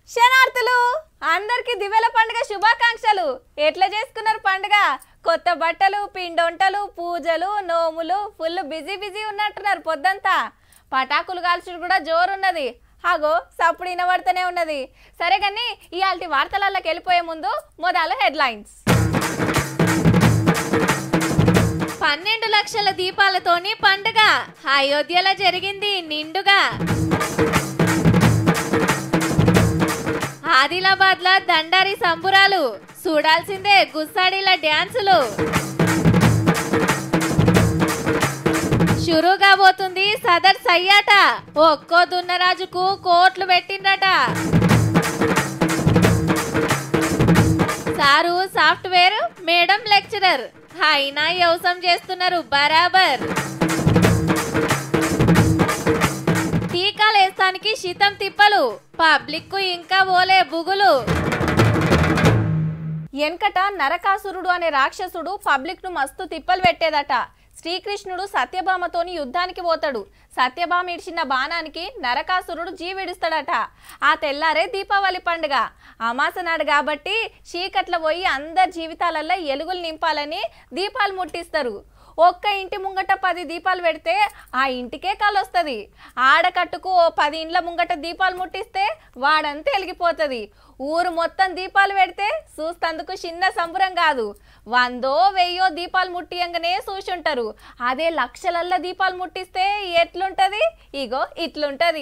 శనార్థులు అందరికి దివ్యల పండుగ శుభాకాంక్షలు ఎట్లా చేసుకున్నారు పండుగ కొత్త బట్టలు పిండొంటలు పూజలు నోములు ఫుల్ బిజీ బిజీ ఉన్నట్టున్నారు పొద్దంతా పటాకులు కాల్చుడు కూడా జోరున్నది హాగో సప్పుడు వినబడుతూనే ఉన్నది సరే కానీ ఇవాళ వార్తలలోకి వెళ్ళిపోయే ముందు మొదలు హెడ్లైన్స్ పన్నెండు లక్షల దీపాలతోని పండుగ అయోధ్యలో జరిగింది నిండుగా ఆదిలాబాద్ లా దండారి సంబురాలు చూడాల్సిందే గుస్సాడీల డ్యాన్సులు షురుగా పోతుంది సదర్ సయ్యాట ఒక్కో దున్నరాజుకు కోట్లు పెట్టిండట సారు సాఫ్ట్వేర్ మేడం లెక్చరర్ అయినా వ్యవసాయం చేస్తున్నారు బరాబర్ టీకాలు వేస్తానికి శీతం తిప్పలు పబ్లిక్ కు ఇంకా పోలే బుగులు వెనకట నరకాసురుడు అనే రాక్షసుడు పబ్లిక్ ను మస్తు తిప్పలు పెట్టేదట శ్రీకృష్ణుడు సత్యభామతోని యుద్ధానికి పోతాడు సత్యభామ ఇడిచిన బాణానికి నరకాసురుడు జీవిడుస్తాడట ఆ తెల్లారే దీపావళి పండుగ అమాస నాడు కాబట్టి చీకట్ల పోయి అందరి జీవితాలల్లో ఎలుగులు నింపాలని దీపాలు ముట్టిస్తారు ఒక్క ఇంటి ముంగట పది దీపాలు పెడితే ఆ ఇంటికే కలొస్తుంది ఆడకట్టుకు ఓ పది ఇండ్ల ముంగట దీపాలు ముట్టిస్తే వాడంతా వెలిగిపోతుంది ఊరు మొత్తం దీపాలు పెడితే చూస్తందుకు చిన్న సంబరం కాదు వందో వెయ్యో దీపాలు ముట్టియంగానే చూసుంటారు అదే లక్షలల్ల దీపాలు ముట్టిస్తే ఎట్లుంటది ఇగో ఇట్లుంటది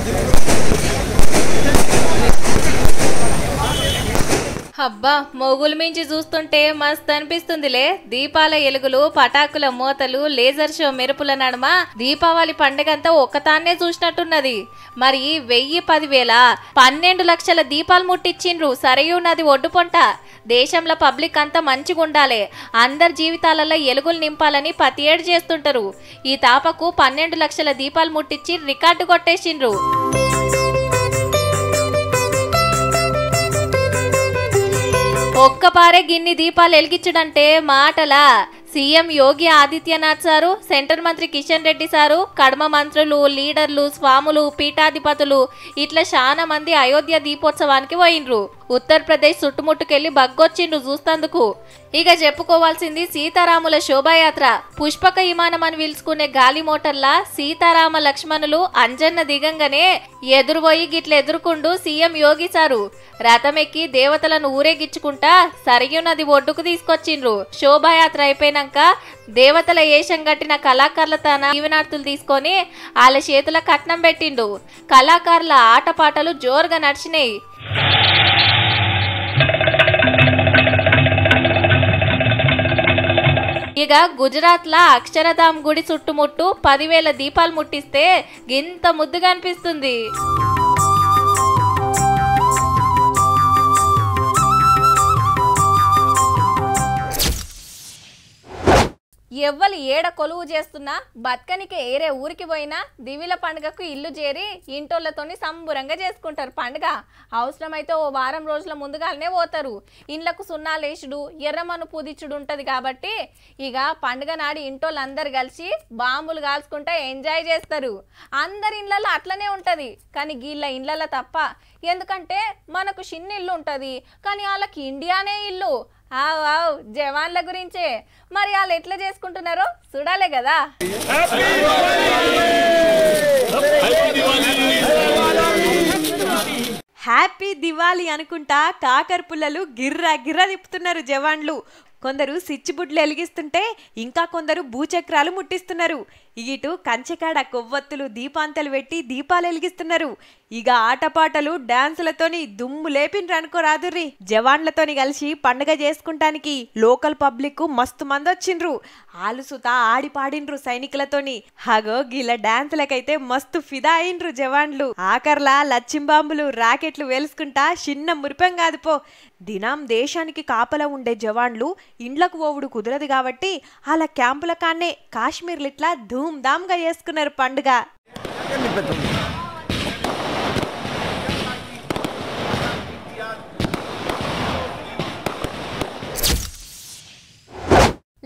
అబ్బా మొగులు మించి చూస్తుంటే మస్త్ అనిపిస్తుందిలే దీపాల ఎలుగులు పటాకుల మూతలు లేజర్ షో మెరుపుల నడుమ దీపావళి పండుగంతా ఒక్కతాన్నే చూసినట్టున్నది మరి వెయ్యి పదివేల పన్నెండు లక్షల దీపాలు ముట్టించిండ్రు సరయూ నది ఒడ్డుపొంట దేశంలో పబ్లిక్ అంతా మంచిగా ఉండాలి అందరి జీవితాలలో ఎలుగులు నింపాలని ప్రతి ఏడు చేస్తుంటారు ఈ తాపకు పన్నెండు లక్షల దీపాలు ముట్టించి రికార్డు కొట్టేసిండ్రు ఒక్కపారే గిన్ని దీపాలు వెలిగించడంటే మాటలా CM Yogi Adityanath sir center మంత్రి కిషన్ రెడ్డి సారు కడమ మంత్రులు లీడర్లు స్వాములు పీఠాధిపతులు ఇట్లా చాలా మంది అయోధ్య దీపోత్సవానికి పోయినరు ఉత్తరప్రదేశ్ చుట్టుముట్టుకెళ్లి బగ్గొచ్చిండ్రు చూస్తందుకు ఇక చెప్పుకోవాల్సింది సీతారాముల శోభాయాత్ర పుష్పక విమానం అని పిలుచుకునే గాలి మోటార్లా సీతారామ లక్ష్మణులు అంజన్న దిగంగానే ఎదురుపోయి గిట్ల ఎదుర్కొండు సీఎం యోగి సారు రథమెక్కి దేవతలను ఊరేగించుకుంటా సరియు నది ఒడ్డుకు తీసుకొచ్చిండ్రు శోభాయాత్ర అయిపోయినాక దేవతల ఏషం కట్టిన కళాకారుల తన దీవెనార్తులు తీసుకొని వాళ్ళ చేతుల కట్నం పెట్టిండు కళాకారుల ఆటపాటలు జోరుగా నడిచినాయి ఇక గుజరాత్ లా అక్షరధామ్ గుడి చుట్టుముట్టు పదివేల దీపాలు ముట్టిస్తే గింత ముద్దుగా అనిపిస్తుంది ఎవ్వరు ఏడ కొలువు చేస్తున్నా బతకనికి ఏరే ఊరికి పోయినా దివిల పండుగకు ఇల్లు చేరి ఇంటోళ్ళతోని సంబురంగా చేసుకుంటారు పండుగ అవసరమైతే ఓ వారం రోజుల ముందుగానే పోతారు ఇండ్లకు సున్నాలేసుడు ఎర్రమను పూదిచ్చుడు ఉంటది కాబట్టి ఇక పండుగ నాడు ఇంటోళ్ళందరు కలిసి బాంబులు కాల్చుకుంటా ఎంజాయ్ చేస్తారు అందరి ఇండ్లలో అట్లనే ఉంటది కానీ గీళ్ళ ఇండ్లలో తప్ప ఎందుకంటే మనకు చిన్న ఇల్లు ఉంటది కానీ వాళ్ళకి ఇండియానే ఇల్లు ఆవ్ ఆవ్ జవాన్ల గురించే మరి వాళ్ళు ఎట్లా చేసుకుంటున్నారో చూడాలే కదా హ్యాపీ దివాళీ అనుకుంటా కాకర పుల్లలు గిర్రా గిర్రా తిప్పుతున్నారు జవాన్లు కొందరు సిచ్చిబుడ్లు వెలిగిస్తుంటే ఇంకా కొందరు భూచక్రాలు ముట్టిస్తున్నారు ఇటు కంచెకాడ కొవ్వొత్తులు దీపాంతలు పెట్టి దీపాలు వెలిగిస్తున్నారు ఇక ఆటపాటలు డాన్సులతోని దుమ్ము లేపిండ్రు అనుకోరాదుర్రి జవాన్లతోని కలిసి పండుగ చేసుకుంటానికి లోకల్ పబ్లిక్ మస్తు మంది వచ్చిండ్రు ఆలుసుత ఆడి పాడిండ్రు సైనికులతోని హగో గీల డాన్సులకైతే మస్తు ఫిదా అయిండ్రు జవాన్లు ఆకర్లా లచ్చింబాంబులు రాకెట్లు వేలుసుకుంటా చిన్న మురిపం కాదు పో దినం దేశానికి కాపలా ఉండే జవాన్లు ఇండ్లకు పోవుడు కుదరదు కాబట్టి అలా క్యాంపుల కాన్నే కాశ్మీర్లిట్లా ధూమ్ ధామ్గా చేసుకున్నారు పండుగ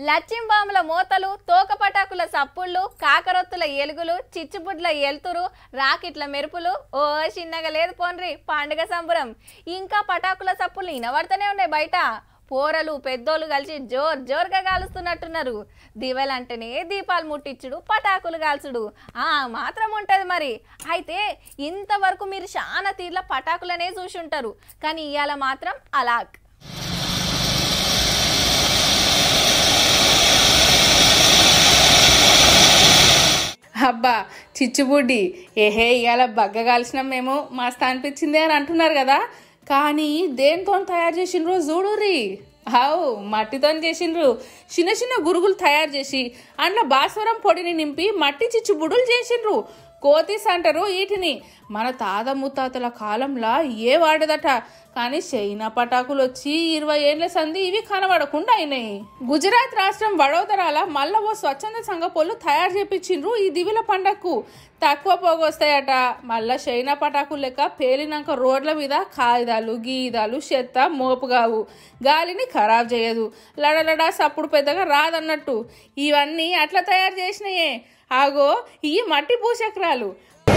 లచ్చింబాముల మోతలు తోక పటాకుల సప్పుళ్ళు కాకరొత్తుల ఎలుగులు చిచ్చుబుడ్ల ఎల్తురు రాకెట్ల మెరుపులు ఓ చిన్నగా లేదు పోన్రి పండుగ సంబరం ఇంకా పటాకుల సప్పుళ్ళు వినబడుతూనే ఉన్నాయి బయట పోరలు పెద్దోళ్ళు కలిసి జోర్ జోర్గా కాలుస్తున్నట్టున్నారు దివెలంటేనే దీపాలు ముట్టించుడు పటాకులు కాల్చుడు ఆ మాత్రం ఉంటుంది మరి అయితే ఇంతవరకు మీరు చాలా తీర్ల పటాకులనే చూసి ఉంటారు కానీ ఇవాళ మాత్రం అలాగ్ అబ్బా చిచ్చుబుడ్డి ఏహే ఇవాళ బగ్గ కాల్సినాం మేము మస్తు అనిపించింది అని అంటున్నారు కదా కానీ దేనితో తయారు చేసిండ్రు చూడుర్రి హావు మట్టితో చేసిండ్రు చిన్న చిన్న గురుగులు తయారు చేసి అందులో భాస్వరం పొడిని నింపి మట్టి చిచ్చుబుడులు చేసిండ్రు కోతిస్ అంటారు వీటిని మన తాత ముత్తాతల కాలంలో ఏ వాడదట కానీ చైనా పటాకులు వచ్చి ఇరవై ఏళ్ల సంది ఇవి కనబడకుండా అయినాయి గుజరాత్ రాష్ట్రం వడోదరాల మళ్ళా ఓ స్వచ్ఛంద సంఘ పొల్లు తయారు చేపించిండ్రు ఈ దివిల పండగకు తక్కువ పోగొస్తాయట మళ్ళా చైనా పటాకులు లెక్క పేలినాక రోడ్ల మీద కాగితాలు గీదాలు చెత్త మోపుగావు గాలిని ఖరాబ్ చేయదు లడలడా సప్పుడు పెద్దగా రాదన్నట్టు ఇవన్నీ అట్లా తయారు చేసినాయే ఆగో ఈ మట్టి భూచక్రాలు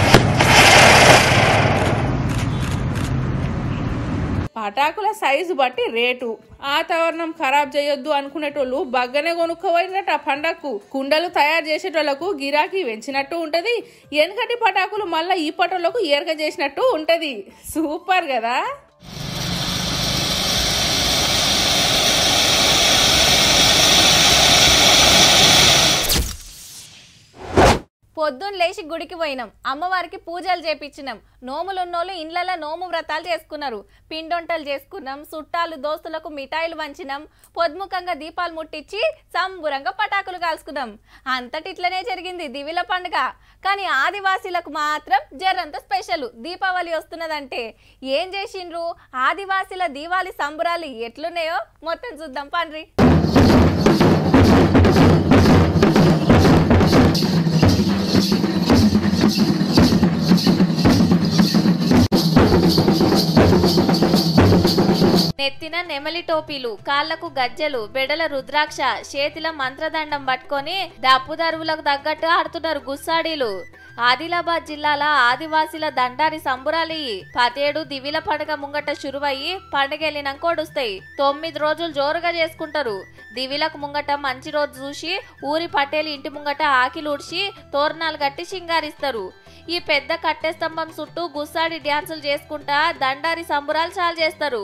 పటాకుల సైజు బట్టి రేటు వాతావరణం ఖరాబ్ చేయొద్దు అనుకునేటోళ్ళు బగ్గనే కొనుక్కోపోయినట్టు ఆ పండగకు కుండలు తయారు చేసేటోళ్లకు గిరాకీ పెంచినట్టు ఉంటది వెనకటి పటాకులు మళ్ళీ ఈ పటోళ్లకు ఏరక చేసినట్టు ఉంటది సూపర్ కదా పొద్దున్న లేచి గుడికి పోయినాం అమ్మవారికి పూజలు చేపించినాం నోములున్నోళ్ళు ఇండ్లలో నోము వ్రతాలు చేసుకున్నారు పిండొంటలు చేసుకున్నాం చుట్టాలు దోస్తులకు మిఠాయిలు వంచినాం పొద్ముఖంగా దీపాలు ముట్టించి సంబురంగా పటాకులు కాల్చుకున్నాం అంతటిట్లనే జరిగింది దివిల పండుగ కానీ ఆదివాసీలకు మాత్రం జరంత స్పెషల్ దీపావళి వస్తున్నదంటే ఏం చేసిండ్రు ఆదివాసీల దీవాలి సంబురాలు ఎట్లున్నాయో మొత్తం చూద్దాం పండ్రి నెత్తిన నెమలి టోపీలు కాళ్లకు గజ్జెలు బెడల రుద్రాక్ష చేతిల మంత్రదండం పట్టుకొని దప్పుదరువులకు తగ్గట్టు ఆడుతున్నారు గుస్సాడీలు ఆదిలాబాద్ జిల్లాల ఆదివాసీల దండారి సంబురాలి పదేడు దివిల పండుగ ముంగట శురువయ్యి పండుగ వెళ్ళినాక ఒడుస్తాయి తొమ్మిది రోజులు జోరుగా చేసుకుంటారు దివిలకు ముంగట మంచి రోజు చూసి ఊరి పటేలు ఇంటి ముంగట ఆకిలు ఉడిచి తోరణాలు కట్టి సింగారిస్తారు ఈ పెద్ద కట్టె స్తంభం చుట్టూ గుస్సాడి డ్యాన్సులు చేసుకుంటా దండారి సంబురాలు చాలు చేస్తారు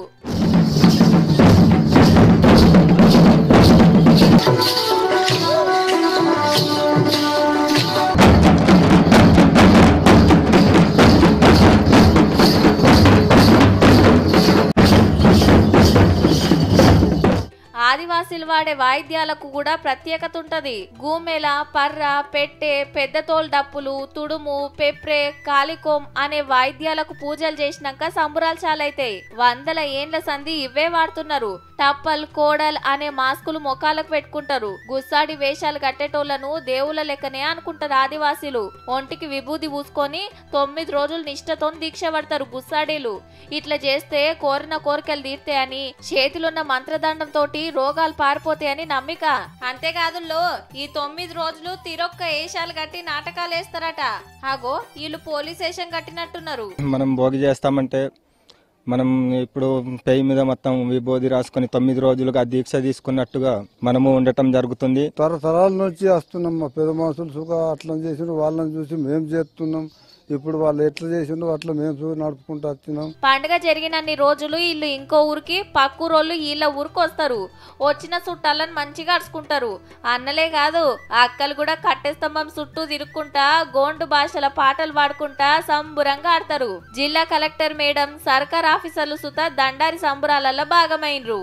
ఆదివాసీలు వాడే వాయిద్యాలకు కూడా ప్రత్యేకత ఉంటది గూమెల పర్ర పెట్టె పెద్ద తోలు డప్పులు తుడుము పెప్రే కాలికోం అనే వాయిద్యాలకు పూజలు చేసినాక సంబురాలు చాలైతాయి వందల ఏండ్ల సంధి ఇవే వాడుతున్నారు టప్పల్ కోడల్ అనే మాస్కులు మొఖాలకు పెట్టుకుంటారు గుస్సాడి వేషాలు కట్టేటోళ్లను దేవుళ్ళ లెక్కనే అనుకుంటారు ఆదివాసీలు ఒంటికి విభూది పూసుకొని తొమ్మిది రోజులు నిష్ఠతో దీక్ష పడతారు గుస్సాడీలు ఇట్లా చేస్తే కోరిన కోరికలు తీర్తాయని చేతిలున్న మంత్రదండం తోటి రోగాలు పారిపోతాయని నమ్మిక అంతేకాదుల్లో ఈ తొమ్మిది రోజులు తిరొక్క ఏషాలు కట్టి నాటకాలు వేస్తారట ఆగో వీళ్ళు పోలీస్ స్టేషన్ కట్టినట్టున్నారు మనం భోగి చేస్తామంటే మనం ఇప్పుడు పెయి మీద మొత్తం విభూది రాసుకొని తొమ్మిది రోజులుగా దీక్ష తీసుకున్నట్టుగా మనము ఉండటం జరుగుతుంది తరతరాల నుంచి వస్తున్నాం మా పెద్ద మనుషులు సుఖ అట్లా చేసిండ్రు వాళ్ళని చూసి మేము చేస్తున్నాం ఇప్పుడు వాళ్ళు ఎట్లా చేసిండ్రు అట్లా మేము చూసి నడుపుకుంటూ వచ్చినాం పండుగ జరిగినన్ని రోజులు వీళ్ళు ఇంకో ఊరికి పక్కూరోళ్ళు వీళ్ళ ఊరికి వస్తారు వచ్చిన చుట్టాలను మంచిగా అడుచుకుంటారు అన్నలే కాదు అక్కలు కూడా కట్టె స్తంభం చుట్టూ తిరుక్కుంటా గోండు భాషల పాటలు పాడుకుంటా సంబురంగా ఆడతారు జిల్లా కలెక్టర్ మేడం సర్కార్ ఆఫీసర్లు సుత దండారి సంబురాలలో భాగమైనరు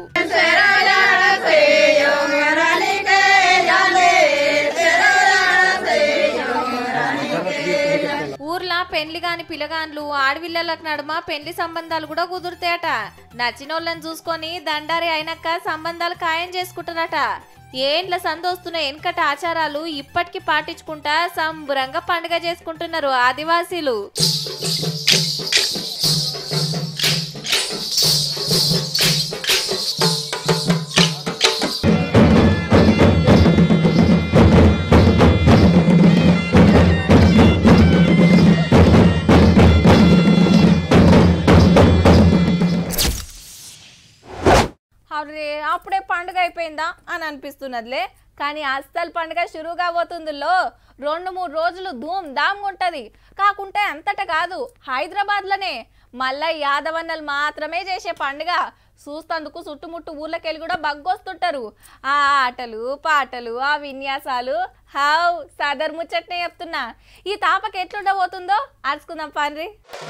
ఊర్లా పెళ్లి కాని పిల్లగాన్లు ఆడవిల్లలకు నడుమ పెళ్లి సంబంధాలు కూడా కుదురుతాయట నచ్చినోళ్ళని చూసుకొని దండారి అయినాక సంబంధాలు ఖాయం చేసుకుంటారట ఏండ్ల సందోస్తున్న వెనకట ఆచారాలు ఇప్పటికీ పాటించుకుంటా సంబురంగా పండుగ చేసుకుంటున్నారు ఆదివాసీలు అర్రే అప్పుడే పండుగ అయిపోయిందా అని అనిపిస్తున్నదిలే కానీ అస్సలు పండుగ షురు కాబోతుందిలో రెండు మూడు రోజులు ధూమ్ ధామ్ ఉంటుంది కాకుంటే అంతట కాదు హైదరాబాద్లోనే మళ్ళా యాదవన్నలు మాత్రమే చేసే పండుగ చూస్తందుకు చుట్టుముట్టు ఊర్లకెళ్ళి కూడా బగ్గొస్తుంటారు ఆ ఆటలు పాటలు ఆ విన్యాసాలు హావ్ సదర్ ముచ్చట్నే చెప్తున్నా ఈ తాపకి ఎట్లుండబోతుందో అరుచుకుందాం పండ్రి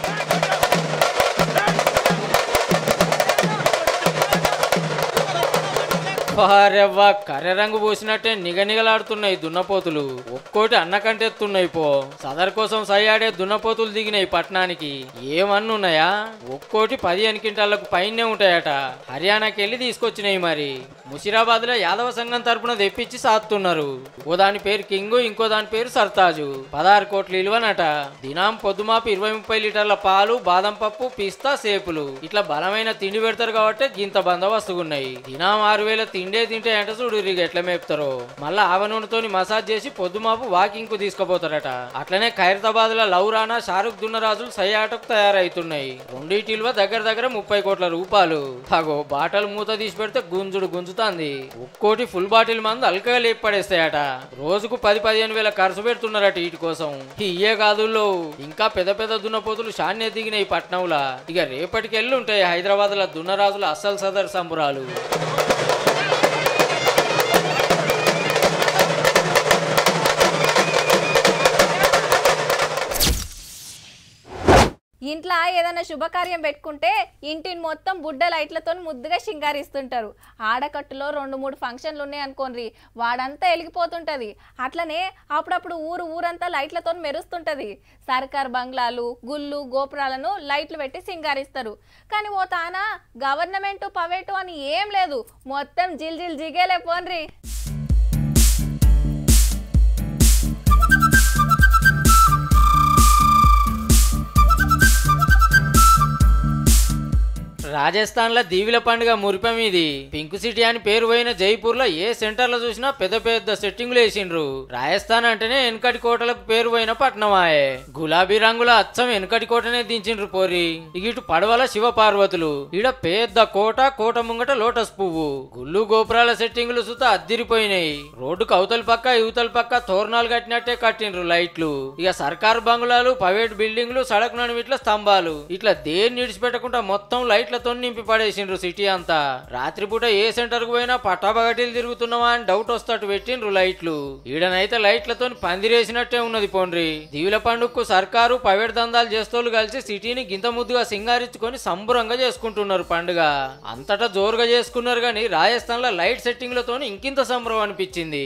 వారెవ్వ కర్రె రంగు పూసినట్టే నిగనిగలాడుతున్నాయి దున్నపోతులు ఒక్కోటి అన్నకంటెత్తున్నాయి పో సదర్ కోసం సయ్యాడే దున్నపోతులు దిగినాయి పట్టణానికి ఏమన్నున్నాయా ఒక్కోటి పదిహేను క్వింటాలకు పైనే ఉంటాయట హర్యానాకి వెళ్ళి తీసుకొచ్చినాయి మరి ముషిరాబాద్ లో యాదవ సంఘం తరపున తెప్పించి సాత్తున్నారు ఓ దాని పేరు కింగు ఇంకో దాని పేరు సర్తాజు పదహారు కోట్ల ఇలువనట దినాం పొద్దుమాపు ఇరవై ముప్పై లీటర్ల పాలు బాదం పప్పు పిస్తా సేపులు ఇట్లా బలమైన తిండి పెడతారు కాబట్టి గింత బందోబస్తుగున్నాయి దినాం ఆరు వేల తిండే తింటే అంట చూడు ఇక ఎట్లా మేపుతారో మళ్ళా ఆవ నూనెతోని మసాజ్ చేసి పొద్దుమాపు వాకింగ్ కు తీసుకుపోతారట అట్లనే ఖైరతాబాద్ లో లౌరానా షారుఖ్ దున్నరాజులు సయ్యాటకు తయారైతున్నాయి రెండింటిలో దగ్గర దగ్గర ముప్పై కోట్ల రూపాయలు అగో బాటలు మూత తీసి పెడితే గుంజుడు గుంజుతాంది ఒక్కోటి ఫుల్ బాటిల్ మందు అల్కగా లేపి పడేస్తాయట రోజుకు పది పదిహేను వేల ఖర్చు పెడుతున్నారట వీటి కోసం ఇయ్యే కాదుల్లో ఇంకా పెద్ద పెద్ద దున్నపోతులు షాన్నే దిగినాయి పట్నంలా ఇక రేపటికి వెళ్ళి ఉంటాయి హైదరాబాద్ లో దున్నరాజుల అస్సలు సదర్ సంబురాలు ఇంట్లో ఏదైనా శుభకార్యం పెట్టుకుంటే ఇంటిని మొత్తం బుడ్డ లైట్లతో ముద్దుగా శృంగారిస్తుంటారు ఆడకట్టులో రెండు మూడు ఫంక్షన్లు ఉన్నాయి అనుకోండి వాడంతా వెలిగిపోతుంటది అట్లనే అప్పుడప్పుడు ఊరు ఊరంతా లైట్లతో మెరుస్తుంటది సర్కార్ బంగ్లాలు గుళ్ళు గోపురాలను లైట్లు పెట్టి సింగారిస్తారు కానీ ఓ తాన గవర్నమెంట్ పవేటు అని ఏం లేదు మొత్తం జిల్ జిల్ జిగేలే పోన్రి రాజస్థాన్ లో దీవిల పండుగ మురిపం ఇది పింక్ సిటీ అని పేరు పోయిన జైపూర్ లో ఏ సెంటర్ లో చూసినా పెద్ద పెద్ద సెట్టింగులు వేసిండ్రు రాజస్థాన్ అంటేనే వెనకటి కోటలకు పేరు పోయిన పట్నమాయే గులాబీ రంగుల అచ్చం వెనకటి కోటనే దించిండ్రు పోరి ఇక ఇటు పడవల శివ పార్వతులు ఈడ పెద్ద కోట కోట ముంగట లోటస్ పువ్వు గుళ్ళు గోపురాల సెట్టింగులు సుత అద్దిరిపోయినాయి రోడ్డుకు అవతల పక్క యువతల పక్క తోరణాలు కట్టినట్టే కట్టిండ్రు లైట్లు ఇక సర్కార్ బంగ్లాలు ప్రైవేట్ బిల్డింగ్లు సడక్ నడిమిట్ల స్తంభాలు ఇట్లా దేన్ని విడిచిపెట్టకుండా మొత్తం లైట్లతో నింపి పడేసిండ్రు సిటీ అంతా రాత్రిపూట ఏ సెంటర్ కు పోయినా పట్టాబగటీలు తిరుగుతున్నావా అని డౌట్ వస్తట్టు పెట్టిండ్రు లైట్లు ఈడనైతే లైట్లతో పందిరేసినట్టే ఉన్నది పోండ్రి దీవుల పండుగకు సర్కారు ప్రైవేట్ దందాలు చేస్తోళ్ళు కలిసి సిటీని గింత ముద్దుగా సింగారించుకొని సంబురంగా చేసుకుంటున్నారు పండుగ అంతటా జోరుగా చేసుకున్నారు కానీ రాజస్థాన్ లో లైట్ సెట్టింగ్లతో ఇంకింత సంబరం అనిపించింది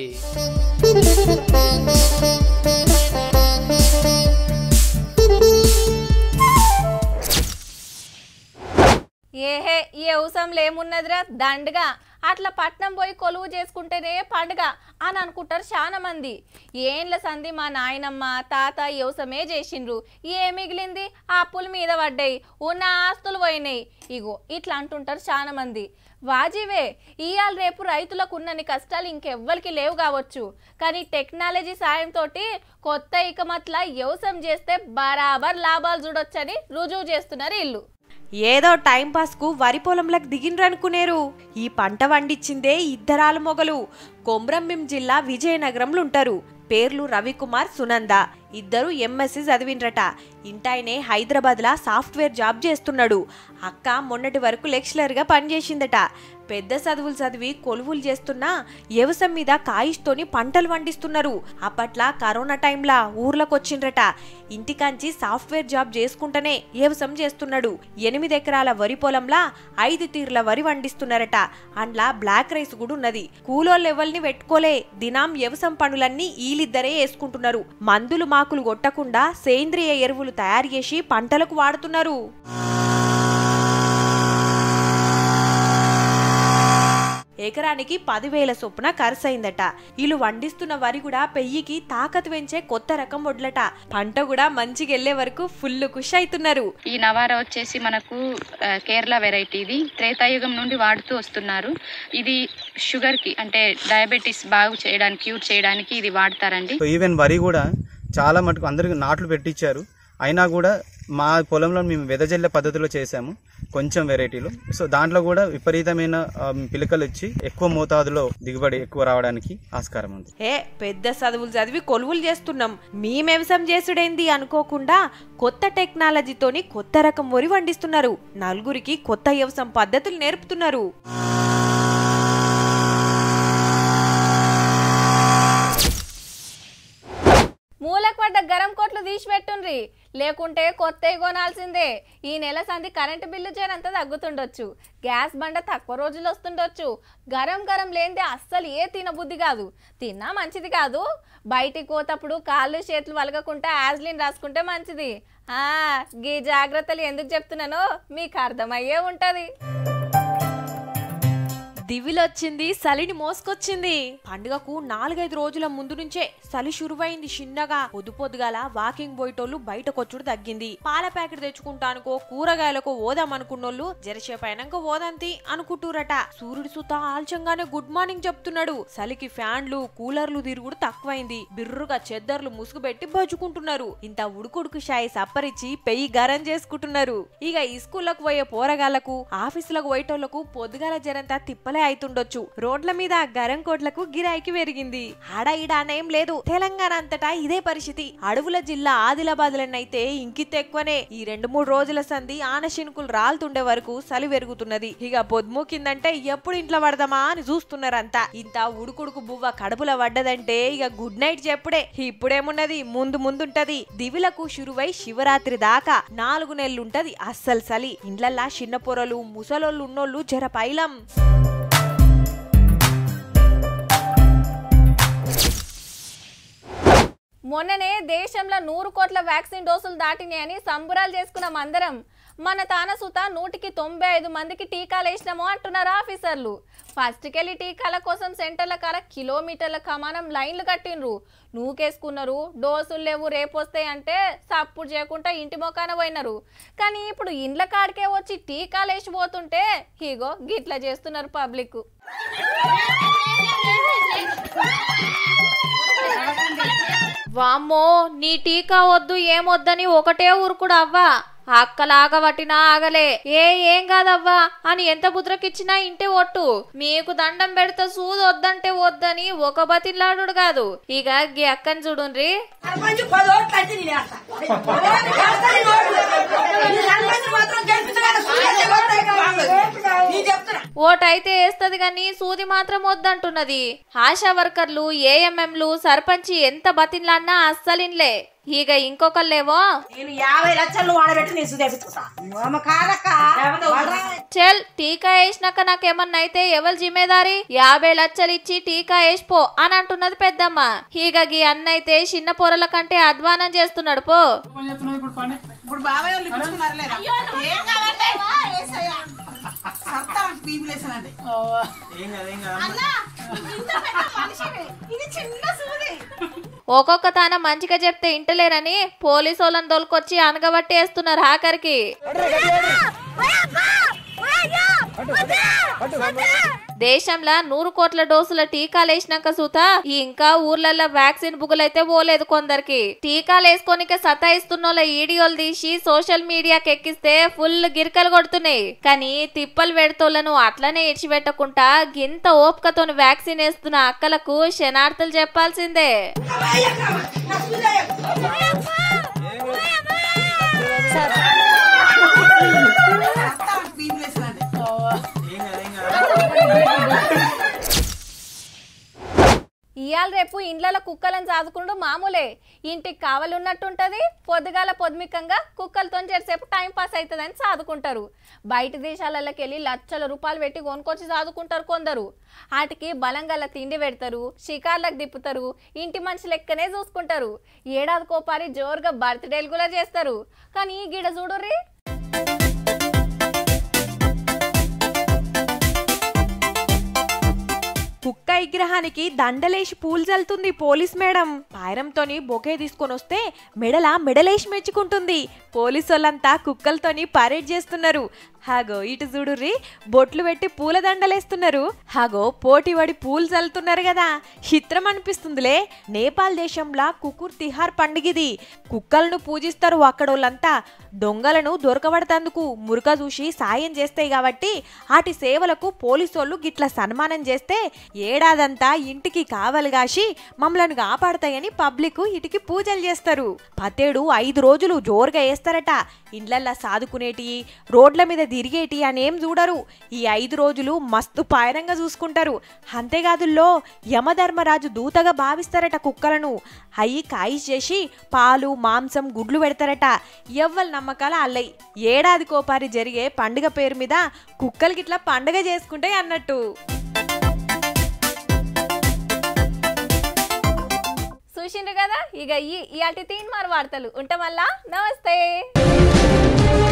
ఏహే ఈ అవసరంలో ఏమున్నదిరా దండగా అట్లా పట్నం పోయి కొలువు చేసుకుంటేనే పండుగ అని అనుకుంటారు చాలా మంది ఏండ్ల సంధి మా నాయనమ్మ తాత వ్యవసమే చేసిండ్రు ఏ మిగిలింది ఆ అప్పుల మీద పడ్డాయి ఉన్న ఆస్తులు పోయినాయి ఇగో ఇట్లా అంటుంటారు చాలా మంది వాజీవే ఇవాళ రేపు రైతులకు ఉన్నన్ని కష్టాలు ఇంకెవ్వరికి లేవు కావచ్చు కానీ టెక్నాలజీ సాయంతో కొత్త ఇకమట్ల వ్యవసాయం చేస్తే బరాబర్ లాభాలు చూడొచ్చని రుజువు చేస్తున్నారు ఇల్లు ఏదో టైం పాస్కు వరి పొలంలోకి దిగిండ్రనుకునేరు ఈ పంట వండిచ్చిందే ఇద్దరాలు మొగలు కొమ్రంభీం జిల్లా విజయనగరంలో ఉంటారు పేర్లు రవికుమార్ సునంద ఇద్దరు ఎంఎస్సి చదివిండ్రట ఇంటాయనే హైదరాబాద్లా సాఫ్ట్వేర్ జాబ్ చేస్తున్నాడు అక్క మొన్నటి వరకు లెక్చరర్గా పనిచేసిందట పెద్ద చదువులు చదివి కొలువులు చేస్తున్నా వ్యవసాయం మీద కాయిస్తోని పంటలు పండిస్తున్నారు అప్పట్లా కరోనా టైంలా ఊర్లోకి వచ్చిండ్రట ఇంటికాంచి సాఫ్ట్వేర్ జాబ్ చేసుకుంటేనే వ్యవసాయం చేస్తున్నాడు ఎనిమిది ఎకరాల వరి పొలంలా ఐదు తీర్ల వరి వండిస్తున్నారట అండ్లా బ్లాక్ రైస్ కూడా ఉన్నది కూలో లెవెల్ని పెట్టుకోలే దినాం వ్యవసాయం పనులన్నీ ఈలిద్దరే వేసుకుంటున్నారు మందులు మాకులు కొట్టకుండా సేంద్రియ ఎరువులు తయారు చేసి పంటలకు వాడుతున్నారు ఎకరానికి పదివేల చొప్పున ఖర్చయిందట వీళ్ళు వండిస్తున్న వరి కూడా పెయ్యికి తాకతు పెంచే కొత్త రకం వడ్లట పంట కూడా మంచిగా వెళ్లే వరకు ఫుల్ ఖుషి అవుతున్నారు ఈ నవార వచ్చేసి మనకు ఆ, కేరళ వెరైటీ ఇది త్రేతాయుగం నుండి వాడుతూ వస్తున్నారు ఇది షుగర్ కి అంటే డయాబెటీస్ బాగు చేయడానికి క్యూర్ చేయడానికి ఇది వాడతారండి సో ఈవెన్ వరి కూడా చాలా మటుకు అందరికి నాట్లు పెట్టించారు అయినా కూడా మా పొలంలో మేము వెదజల్లే పద్ధతిలో చేసాము కొంచెం వెరైటీలు సో దాంట్లో కూడా విపరీతమైన ఆ, పిలకలు వచ్చి ఎక్కువ మోతాదులో దిగుబడి ఎక్కువ రావడానికి ఆస్కారం ఉంది ఏ పెద్ద చదువులు చదివి కొలువులు చేస్తున్నాం మీ వ్యవసాయం చేసుడేంది అనుకోకుండా కొత్త టెక్నాలజీతోని కొత్త రకం వరి వండిస్తున్నారు నలుగురికి కొత్త వ్యవసాయం పద్ధతులు నేర్పుతున్నారు మూలకు పడ్డ గరం కోట్లు తీసి పెట్టుండ్రి లేకుంటే కొత్తవి కొనాల్సిందే ఈ నెల సంది కరెంటు బిల్లు చేరంత తగ్గుతుండొచ్చు గ్యాస్ బండ తక్కువ రోజులు వస్తుండొచ్చు గరం గరం లేనిదే అస్సలు ఏ తినబుద్ధి కాదు తిన్నా మంచిది కాదు బయటికి పోతప్పుడు కాళ్ళు చేతులు వలగకుండా యాజ్లిన్ రాసుకుంటే మంచిది ఆ గీ జాగ్రత్తలు ఎందుకు చెప్తున్నానో మీకు అర్థమయ్యే ఉంటది దివిలొచ్చింది చలిని మోసుకొచ్చింది పండుగకు నాలుగైదు రోజుల ముందు నుంచే చలి షురువైంది చిన్నగా పొద్దు పొద్దుగాల వాకింగ్ పోయేటోళ్ళు బయటకొచ్చుడు తగ్గింది పాల ప్యాకెట్ తెచ్చుకుంటానుకో కూరగాయలకు ఓదాం అనుకున్నోళ్ళు జరసేపు అయినాక ఓదంతి అనుకుంటూరట సూర్యుడు సుత ఆల్చంగానే గుడ్ మార్నింగ్ చెప్తున్నాడు చలికి ఫ్యాన్లు కూలర్లు తిరుగుడు తక్కువైంది బిర్రుగా చెద్దర్లు ముసుగు పెట్టి బజ్జుకుంటున్నారు ఇంత ఉడుకుడుకు షాయి సప్పరిచ్చి పెయ్యి గరం చేసుకుంటున్నారు ఇక ఈ స్కూళ్ళకు పోయే పోరగాళ్లకు ఆఫీసులకు పోయేటోళ్లకు పొద్దుగాల జరంతా తిప్పలే అయితుండొచ్చు రోడ్ల మీద గరం కోట్లకు గిరాయికి పెరిగింది ఆడ ఈడ అనేం లేదు తెలంగాణ అంతటా ఇదే పరిస్థితి అడవుల జిల్లా ఆదిలాబాద్ అయితే ఇంకిత ఎక్కువనే ఈ రెండు మూడు రోజుల సంధి ఆనశినుకులు రాలుతుండే వరకు చలి పెరుగుతున్నది ఇక పొద్దుముకిందంటే ఎప్పుడు ఇంట్లో పడదామా అని చూస్తున్నారంతా ఇంత ఉడుకుడుకు బువ్వ కడుపులో పడ్డదంటే ఇక గుడ్ నైట్ చెప్పుడే ఇప్పుడేమున్నది ముందు ముందుంటది దివిలకు షురువై శివరాత్రి దాకా నాలుగు నెలలుంటది అస్సలు చలి ఇండ్లల్లా చిన్న పొరలు ముసలోళ్ళు ఉన్నోళ్ళు జర పైలం మొన్ననే దేశంలో నూరు కోట్ల వ్యాక్సిన్ డోసులు దాటినాయని సంబురాలు చేసుకున్నాం అందరం మన తాన సుత నూటికి తొంభై ఐదు మందికి టీకాలు వేసినాము అంటున్నారు ఆఫీసర్లు ఫస్ట్కెళ్ళి టీకాల కోసం సెంటర్ల కాడ కిలోమీటర్ల కమానం లైన్లు కట్టిండ్రు నూకేసుకున్నారు డోసులు లేవు రేపు వస్తాయి అంటే సప్పుడు చేయకుండా ఇంటి మొకాన పోయినారు కానీ ఇప్పుడు ఇండ్ల కాడికే వచ్చి టీకాలు వేసిపోతుంటే ఇగో గిట్లా చేస్తున్నారు పబ్లిక్ వామ్మో నీ టీకా వద్దు ఏమొద్దని ఒకటే ఊరుకుడు అవ్వా అక్కలాగా పట్టినా ఆగలే ఏ ఏం కాదవ్వా అని ఎంత బుద్రకిచ్చినా ఇంటే ఒట్టు మీకు దండం పెడితే సూది వద్దంటే వద్దని ఒక బతిలాడు కాదు ఇక గీ అక్కని చూడుండ్రి ఓటైతే వేస్తది గాని సూది మాత్రం వద్దంటున్నది ఆశా వర్కర్లు ఏఎంఎంలు సర్పంచి ఎంత బతిన్లాన్నా అస్సలిన్లే ఇక ఇంకొకళ్ళేవో నేను యాభై లక్షలు వాడబెట్టి నేను సుదేపిస్తా చెల్ టీకా వేసినాక నాకేమన్నా అయితే ఎవరు జిమ్మేదారి యాభై లక్షలు ఇచ్చి టీకా వేసిపో అని అంటున్నది పెద్దమ్మ ఇక గీ అన్నైతే చిన్న పొరల కంటే అధ్వానం చేస్తున్నాడు పో ఇప్పుడు బాబాయ్ వాళ్ళు ఇప్పించుకున్నారు లేదా ఏం కాదంటే సత్తా పీపుల్ వేసానండి ఇది చిన్న సూది ఒక్కొక్క తాన మంచిగా చెప్తే ఇంటలేరని పోలీసు వాళ్ళని దొలుకొచ్చి అనగబట్టి వేస్తున్నారు ఆఖరికి దేశంలో నూరు కోట్ల డోసుల టీకాలు వేసినాక సూత ఇంకా ఊర్లలో వ్యాక్సిన్ బుగులైతే పోలేదు కొందరికి టీకాలు వేసుకోనిక సతాయిస్తున్న వాళ్ళ వీడియోలు తీసి సోషల్ మీడియాకి ఎక్కిస్తే ఫుల్ గిరికలు కొడుతున్నాయి కానీ తిప్పలు పెడతోళ్లను అట్లనే ఇడిచిపెట్టకుండా గింత ఓపికతోని వ్యాక్సిన్ వేస్తున్న అక్కలకు శనార్థులు చెప్పాల్సిందే పీపుల్ వేసానండి ఇవాళ రేపు ఇండ్ల కుక్కలను చాదుకుంటూ మామూలే ఇంటికి కావాలన్నట్టుంటది పొద్దుగాల పొద్దుమికంగా కుక్కలతో చేసేపు టైం పాస్ అవుతుందని చాదుకుంటారు బయట దేశాలలోకి వెళ్ళి లక్షల రూపాయలు పెట్టి కొనుక్కొచ్చి చాదుకుంటారు కొందరు వాటికి బలంగల తిండి పెడతారు షికార్లకు తిప్పుతారు ఇంటి మనిషి లెక్కనే చూసుకుంటారు ఏడాది కోపారి జోరుగా బర్త్డేలు కూడా చేస్తారు కానీ గిడ చూడుర్రీ కుక్కై విగ్రహానికి దండలేసి పూలు చల్లుతుంది పోలీస్ మేడం పాయరంతోని బొకే తీసుకొని వస్తే మెడల మెడలేసి మెచ్చుకుంటుంది పోలీసు వాళ్ళంతా కుక్కలతోని పరేడ్ చేస్తున్నారు హాగో ఇటు చూడుర్రి బొట్లు పెట్టి పూల దండలేస్తున్నారు హాగో పోటీపడి పూలు చల్లుతున్నారు కదా చిత్రం అనిపిస్తుందిలే నేపాల్ దేశంలో కుకుర్ తిహార్ పండుగిది కుక్కలను పూజిస్తారు అక్కడోళ్ళంతా దొంగలను దొరకబడతందుకు మురుక చూసి సాయం చేస్తాయి కాబట్టి వాటి సేవలకు పోలీసోళ్ళు గిట్ల సన్మానం చేస్తే ఏడాదంతా ఇంటికి కావలి కాసి మమ్మలను కాపాడతాయని పబ్లిక్ ఇటికి పూజలు చేస్తారు పతేడు ఐదు రోజులు జోరుగా వేస్తారట ఇండ్లల్లా సాదుకునేటి రోడ్ల మీద తిరిగేటి అనేం చూడరు ఈ ఐదు రోజులు మస్తు పాయరంగా చూసుకుంటారు అంతేకాదుల్లో యమధర్మరాజు దూతగా భావిస్తారట కుక్కలను అయి కాయి చేసి పాలు మాంసం గుడ్లు పెడతారట ఎవ్వల నమ్మకాల అల్లయి ఏడాది కోపారి జరిగే పండుగ పేరు మీద కుక్కలకి ఇట్లా పండుగ చేసుకుంటే అన్నట్టు చూసిండ్రు కదా ఇక ఈ ఇయాటి తీన్ మారు వార్తలు ఉంటామల్లా నమస్తే